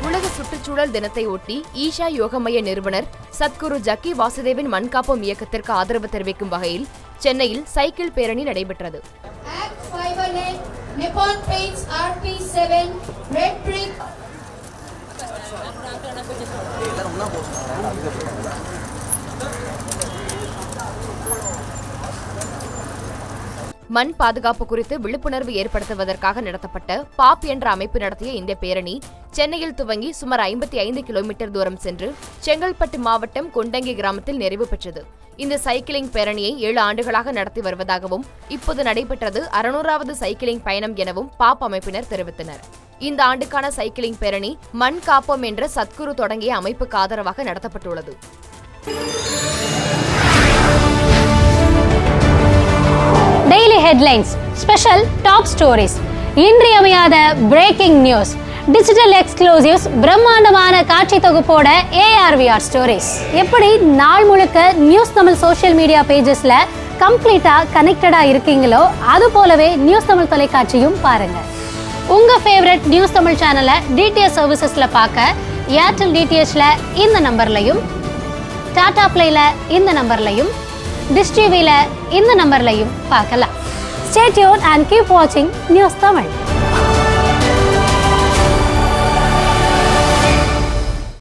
உலக சுற்றுச்சூழல் தினத்தை ஒட்டி ஈஷா யோகமய நிறுவனர் சத்குரு ஜக்கி வாசுதேவின் மண்காப்போம் இயக்கத்திற்கு ஆதரவு தெரிவிக்கும் வகையில் சென்னையில் சைக்கிள் பேரணி நடைபெற்றது Act Fibernet, Nippon Paints RP7, Red Brick, மண் பாதுகாப்பு குறித்து விழிப்புணர்வு ஏற்படுத்துவதற்காக நடத்தப்பட்ட பாப் என்ற அமைப்பு நடத்திய இந்த பேரணி சென்னையில் துவங்கி சுமார் ஐம்பத்தி ஐந்து கிலோமீட்டர் தூரம் சென்று செங்கல்பட்டு மாவட்டம் கொண்டங்கி கிராமத்தில் நிறைவு பெற்றது இந்த சைக்கிளிங் பேரணியை ஏழு ஆண்டுகளாக நடத்தி வருவதாகவும் இப்போது நடைபெற்றது அறுநூறாவது சைக்கிளிங் பயணம் எனவும் பாப் அமைப்பினர் தெரிவித்தனர் இந்த ஆண்டுக்கான சைக்கிளிங் பேரணி மண் காப்போம் என்ற சத்குரு தொடங்கிய அமைப்புக்கு ஆதரவாக நடத்தப்பட்டுள்ளது daily headlines special top stories இன்றியமையாத பிரேக்கிங் நியூஸ் டிஜிட்டல் எக்ஸ்க்ளூசிவ்ஸ் பிரம்மாண்டமான காட்சி தொகுப்போட ஏஆர்விஆர் ஸ்டோரிஸ் எப்படி நாள் முழுக்க நியூஸ் தமிழ் சோஷியல் மீடியா பேஜஸ்ல கம்ப்ளீட்டா கனெக்டடா இருக்கீங்களோ அது போலவே நியூஸ் தமிழ் தொலைக்காட்சியும் பாருங்க உங்க ஃபேவரட் நியூஸ் தமிழ் சேனலை டிடிஎஸ் சர்வீசஸ்ல பார்க்க ஏர்டெல் டிடிஎச்ல இந்த நம்பர்லையும் டாடா பிளேல இந்த நம்பர்லையும் டிஷ் டிவில இந்த நம்பர்லையும் பார்க்கலாம் ஸ்டே டியூன் அண்ட் கீப் வாட்சிங் நியூஸ் தமிழ்